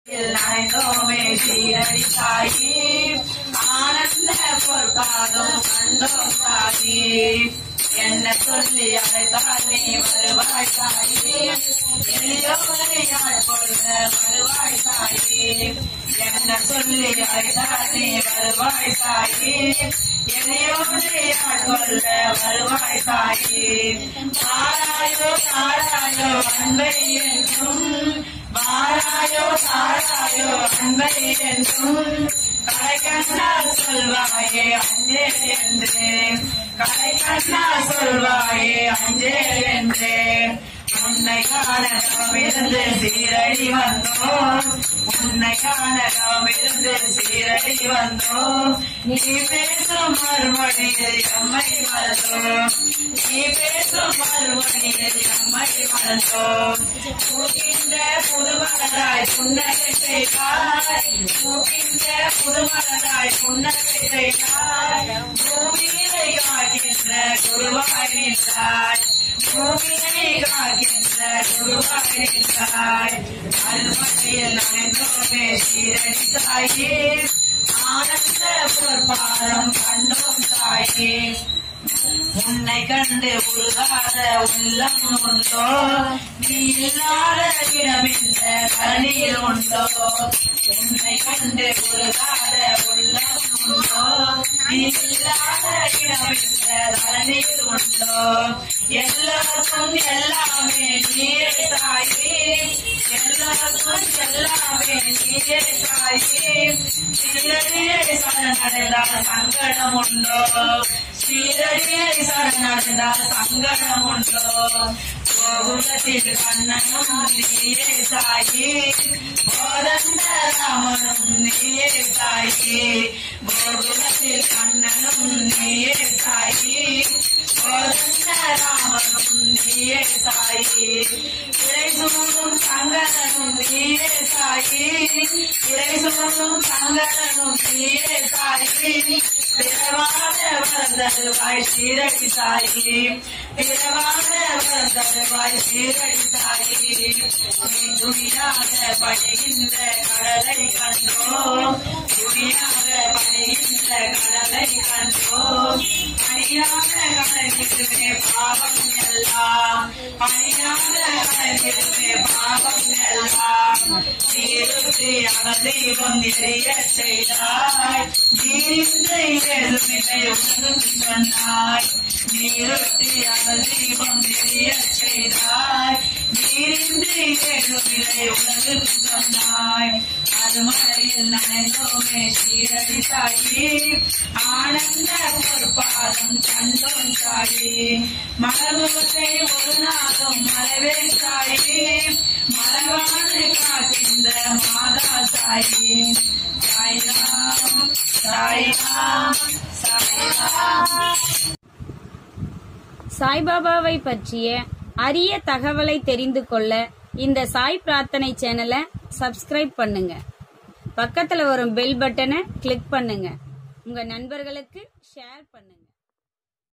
நனைந்தோமே சீரடி சாயி ஆனந்த பொற்பாதம் கண்டோம் சாயி என்ன சொல்லி அழைத்தால் நீ வருவாய் சாயி எளியோரை ஆட்கொள்ள வருவாய் சாயி என்ன சொல்லி அழைத்தால் நீ வருவாய் சாயி எளியோரை ஆட்கொள்ள வருவாய் சாயி தாராயோ தாராயோ அன்பை என்றும் வாராயோ தாராயோ அன்பை என்றும் கலை கண்ணால் சொல்வாயே அஞ்சே என்று கலை கண்ணால் சொல்வாயே அஞ்சே என்று உன்னை காண நாமிருந்து சீரடி வந்தோம் உன்னை காண நாமிருந்து சீரடி வந்தோம் நீ பேசும் மறுமொழியில் எம்மை மறந்தோம் நீ பேசும் மறுமொழியில் எம்மை மறந்தோம் பூக்கின்ற புதுமலராய் புன்னகை செய்தாய் பூக்கின்ற புதுமலராய் புன்னகை செய்தாய் பூமியிலை காக்கின்ற குருவாய் நின்றாய் பூமியிலை காக்கின்ற குருவாய் நின்றாய் அருமறையில் நனைந்தோமே சீரடி தாயே ஆனந்த பொற்பாதம் கண்டோம் தாயே உன்னை கண்டு உருகாத உள்ளம் உண்டோ நீ இல்லாத இடம் இந்த கரணியில் உண்டோ உன்னை கண்டு உருகாத உள்ளம் உண்டோ நீ இல்லாத இடம் இந்த கரணியில் உண்டோ எல்லாருக்கும் எல்லாமே நீரே தாயே எல்லாருக்கும் எல்லாமே நீரே தாயே சீரடியே சரணடைந்தால் சங்கடம் உண்டோ சீரடியே சரணடைந்தால் சங்கடம் உண்டோ கோகுலத்தில் கண்ணனும் நீயே தாயே கோதண்ட ராமனும் நீயே தாயே கோகுலத்தில் கண்ணனும் நீயே தாயே கோதண்ட ராமனும் நீயே தாயே இறை சூடும் சங்கரனும் நீயே தாயே இறை சூடும் சங்கரனும் நீயே தாயே பிறவாத வளர்ந்தருவாய் சீரடி தாயே பிறவாத வளர்ந்தருவாய் சீரடி தாயே நீ துணியாக படைகின்ற கடலை கண்டோம் துணியாக படைகின்ற கடலை கண்டோம் பணியாக கடலிடுமே பாவம் எல்லாம் பணியாக கடலிடுமே பாவம் எல்லாம் நீருத்தி அவதீபம் நிறைய செய்தாய் நீரின்றி ஏதுமில்லை உனக்கு சொன்னாய் நீருத்தி அவதீபம் நிறைய செய்தாய் நீரின்றி ஏதுமில்லை உனக்கு சொன்னாய் அருமலையில் நனைந்தோமே சீரடி தாயே ஆனந்த பொற்பாதம் கண்டோம் தாயே மலர்முகத்தை ஒரு நாளும் மலவே தாயே மலர்வாடு காக்கின்ற மாதா தாயே சாய்ராம் சாய்ராம் சாய்ராம் சாய்பாபாவை பற்றிய அரிய தகவலை தெரிந்து கொள்ள இந்த சாய் பிரார்த்தனை சேனலை சப்ஸ்கிரைப் பண்ணுங்க பக்கத்துல வரும் பெல் பட்டனை கிளிக் பண்ணுங்க உங்க நண்பர்களுக்கு ஷேர் பண்ணுங்க